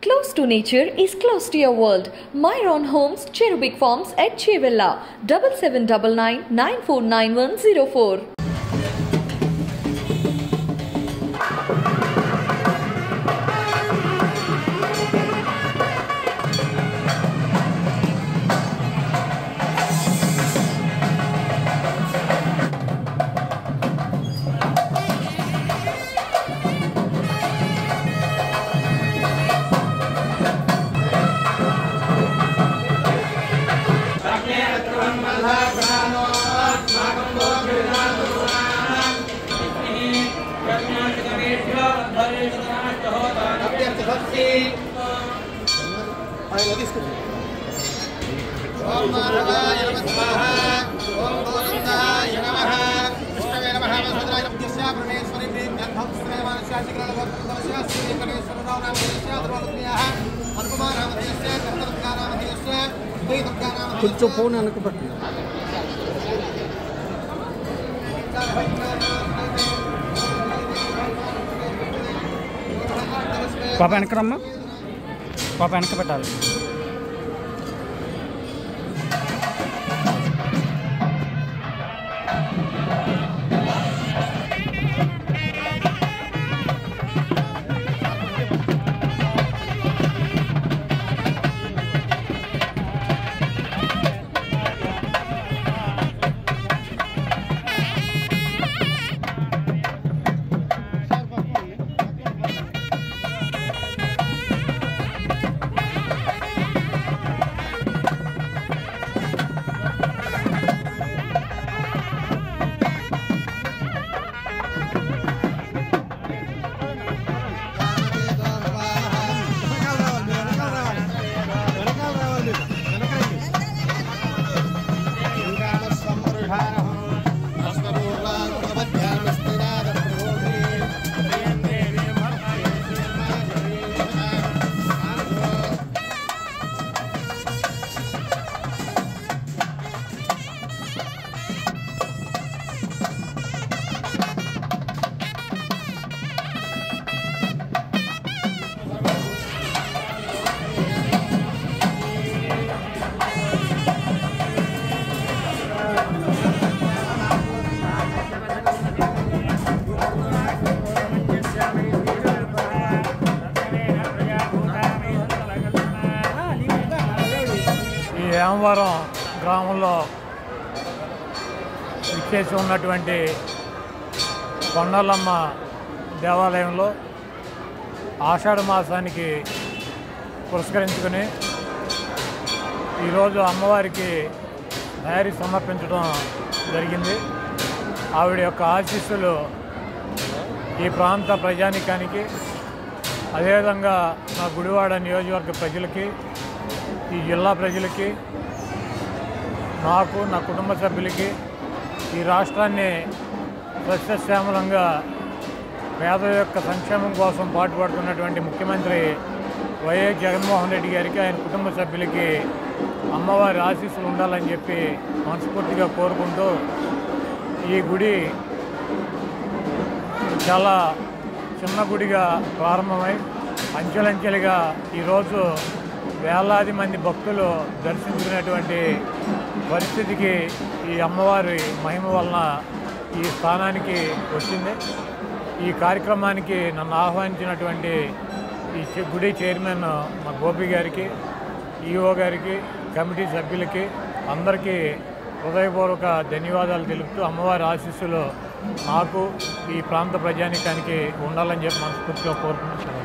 Close to nature is close to your world. Myron Homes, Cherubic Farms at Chevilla, 7799 949104. ఓం మాధవాయ నమః స్వాహ ఓం గోవిందాయ నమః విష్ణవే నమః వసుధాయ పుష్యా పరమేశ్వరి ప్రీత్యర్థం సర్వమానస్యాశిగ్రహవత్సవస్య శ్రీ పరమేశ్వరరావు నామధేయస్య ధ్రువలక్ష్మ్యాః హనుమాన్ నామధేయస్య కర్తవ్యా నామధేయస్య శ్రీదుర్గా కొంచెం ఫోన్ వెనక్కి పెట్టండి పాప వెనక రమ్మా పాప వెనక పెట్టాలి ఈ ఏమవరం గ్రామంలో ఇచ్చేసి ఉన్నటువంటి కొండలమ్మ దేవాలయంలో ఆషాఢ మాసానికి పురస్కరించుకొని ఈరోజు అమ్మవారికి తయారీ సమర్పించడం జరిగింది ఆవిడ యొక్క ఆశీస్సులు ఈ ప్రాంత ప్రజానికానికి అదేవిధంగా మా గుడివాడ నియోజకవర్గ ప్రజలకి ఈ జిల్లా ప్రజలకి నాకు నా కుటుంబ సభ్యులకి ఈ రాష్ట్రాన్ని సస్యశ్యామలంగా పేద యొక్క సంక్షేమం కోసం పాటుపడుతున్నటువంటి ముఖ్యమంత్రి వైఎస్ జగన్మోహన్ రెడ్డి గారికి ఆయన కుటుంబ సభ్యులకి అమ్మవారి ఆశీస్సులు ఉండాలని చెప్పి మనస్ఫూర్తిగా కోరుకుంటూ ఈ గుడి చాలా చిన్న గుడిగా ప్రారంభమై అంచెలంచెలుగా ఈరోజు వేలాది మంది భక్తులు దర్శించుకునేటువంటి పరిస్థితికి ఈ అమ్మవారి మహిమ వలన ఈ స్థానానికి వచ్చింది ఈ కార్యక్రమానికి నన్ను ఆహ్వానించినటువంటి ఈ చి- గుడి చైర్మన్ మా గోపి గారికి ఈఓ గారికి కమిటీ సభ్యులకి అందరికీ హృదయపూర్వక ధన్యవాదాలు తెలుపుతూ అమ్మవారి ఆశీస్సులు నాకు ఈ ప్రాంత ప్రజానికానికి ఉండాలని చెప్పి మనస్ఫూర్తిగా కోరుకుంటున్నాను